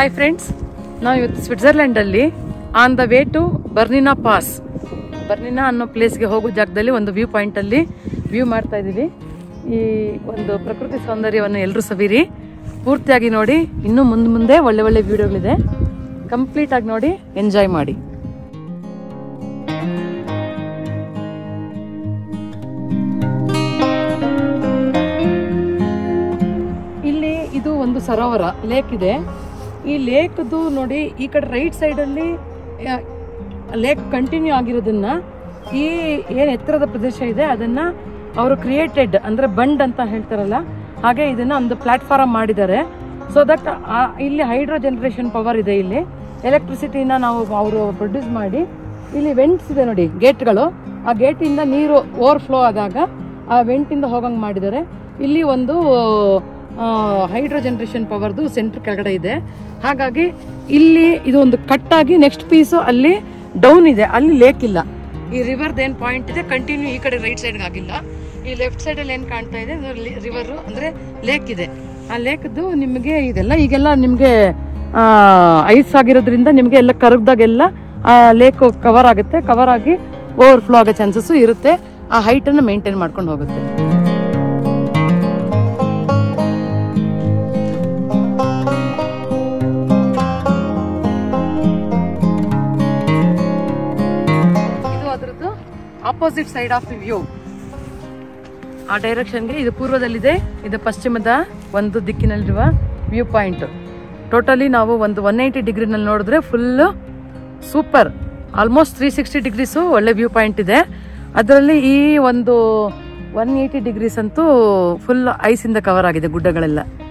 hi friends ನಾವು ಇವತ್ತು ಸ್ವಿಟ್ಜರ್ಲೆಂಡಲ್ಲಿ on the way to Bernina pass Bernina ಅನ್ನೋ ಪ್ಲೇಸ್ಗೆ ಹೋಗೋ ಜಾಗದಲ್ಲಿ ಒಂದು ವ್ಯೂ ಪಾಯಿಂಟಲ್ಲಿ ವ್ಯೂ ಮಾಡ್ತಾ ಇದ್ದೀವಿ ಈ ಒಂದು ಪ್ರಕೃತಿ ಸೌಂದರ್ಯವನ್ನು ಎಲ್ಲರೂ ಸವಿರಿ ಪೂರ್ತಿಯಾಗಿ ನೋಡಿ ಇನ್ನೂ ಮುಂದೆ ಮುಂದೆ ಒಳ್ಳೆ ಒಳ್ಳೆ ವಿಡಿಯೋಗಳಿದೆ ಕಂಪ್ಲೀಟ್ ಆಗಿ ನೋಡಿ ಎಂಜಾಯ್ ಮಾಡಿ ಇಲ್ಲಿ ಇದು ಒಂದು ಸರೋವರ ಲೇಕ್ ಇದೆ ಈ ಲೇಕ್ದು ನೋಡಿ ಈ ಕಡೆ ರೈಟ್ ಸೈಡಲ್ಲಿ ಲೇಕ್ ಕಂಟಿನ್ಯೂ ಆಗಿರೋದನ್ನ ಈ ಏನು ಎತ್ತರದ ಪ್ರದೇಶ ಇದೆ ಅದನ್ನ ಅವರು ಕ್ರಿಯೇಟೆಡ್ ಅಂದ್ರೆ ಬಂಡ್ ಅಂತ ಹೇಳ್ತಾರಲ್ಲ ಹಾಗೆ ಇದನ್ನ ಒಂದು ಪ್ಲಾಟ್ಫಾರ್ಮ್ ಮಾಡಿದ್ದಾರೆ ಸೊ ದಟ್ ಇಲ್ಲಿ ಹೈಡ್ರೋ ಜನರೇಷನ್ ಪವರ್ ಇದೆ ಇಲ್ಲಿ ಎಲೆಕ್ಟ್ರಿಸಿಟಿನ ನಾವು ಅವರು ಪ್ರೊಡ್ಯೂಸ್ ಮಾಡಿ ಇಲ್ಲಿ ವೆಂಟ್ಸ್ ಇದೆ ನೋಡಿ ಗೇಟ್ಗಳು ಆ ಗೇಟಿಂದ ನೀರು ಓವರ್ಫ್ಲೋ ಆದಾಗ ಆ ವೆಂಟಿಂದ ಹೋಗಂಗೆ ಮಾಡಿದ್ದಾರೆ ಇಲ್ಲಿ ಒಂದು ಹೈಡ್ರೋ ಜನರೇಷನ್ ಪವರ್ದು ಸೆಂಟರ್ ಕೆಳಗಡೆ ಇದೆ ಹಾಗಾಗಿ ಇಲ್ಲಿ ಇದು ಒಂದು ಕಟ್ಟಾಗಿ ನೆಕ್ಸ್ಟ್ ಪೀಸು ಅಲ್ಲಿ ಡೌನ್ ಇದೆ ಅಲ್ಲಿ ಲೇಕ್ ಇಲ್ಲ ಈ ರಿವರ್ದ ಏನ್ ಪಾಯಿಂಟ್ ಇದೆ ಕಂಟಿನ್ಯೂ ಈ ಕಡೆ ರೈಟ್ ಸೈಡ್ ಆಗಿಲ್ಲ ಈ ಲೆಫ್ಟ್ ಸೈಡ್ ಅಲ್ಲಿ ಏನ್ ಕಾಣ್ತಾ ಇದೆ ರಿವರ್ ಅಂದ್ರೆ ಲೇಕ್ ಇದೆ ಆ ಲೇಕ್ದು ನಿಮಗೆ ಇದೆಲ್ಲ ಈಗೆಲ್ಲ ನಿಮ್ಗೆ ಐಸ್ ಆಗಿರೋದ್ರಿಂದ ನಿಮ್ಗೆ ಎಲ್ಲ ಕರಗ್ದಾಗೆಲ್ಲ ಆ ಲೇಕ್ ಕವರ್ ಆಗುತ್ತೆ ಕವರ್ ಆಗಿ ಓವರ್ಫ್ಲೋ ಆಗೋ ಚಾನ್ಸಸ್ ಇರುತ್ತೆ ಆ ಹೈಟ್ ಅನ್ನು ಮೇಂಟೈನ್ ಮಾಡ್ಕೊಂಡು ಹೋಗುತ್ತೆ ಇದು ಅದರದ್ದು opposite side of the view ಆ ಡೈರೆಕ್ಷನ್ಗೆ ಇದು ಪೂರ್ವದಲ್ಲಿದೆ ಇದು ಪಶ್ಚಿಮದ ಒಂದು ದಿಕ್ಕಿನಲ್ಲಿರುವ ವ್ಯೂ ಪಾಯಿಂಟ್ ಟೋಟಲಿ ನಾವು ಒಂದು ಒನ್ ಏಯ್ಟಿ ಡಿಗ್ರಿನಲ್ಲಿ ನೋಡಿದ್ರೆ full super almost three sixty degrees ಒಳ್ಳೆ ವ್ಯೂ ಪಾಯಿಂಟ್ ಇದೆ ಅದರಲ್ಲಿ ಈ ಒಂದು ಒನ್ ಏಯ್ಟಿ ಡಿಗ್ರೀಸ್ ಅಂತೂ ಫುಲ್ ಐಸಿಂದ ಕವರ್ ಆಗಿದೆ ಗುಡ್ಡಗಳೆಲ್ಲ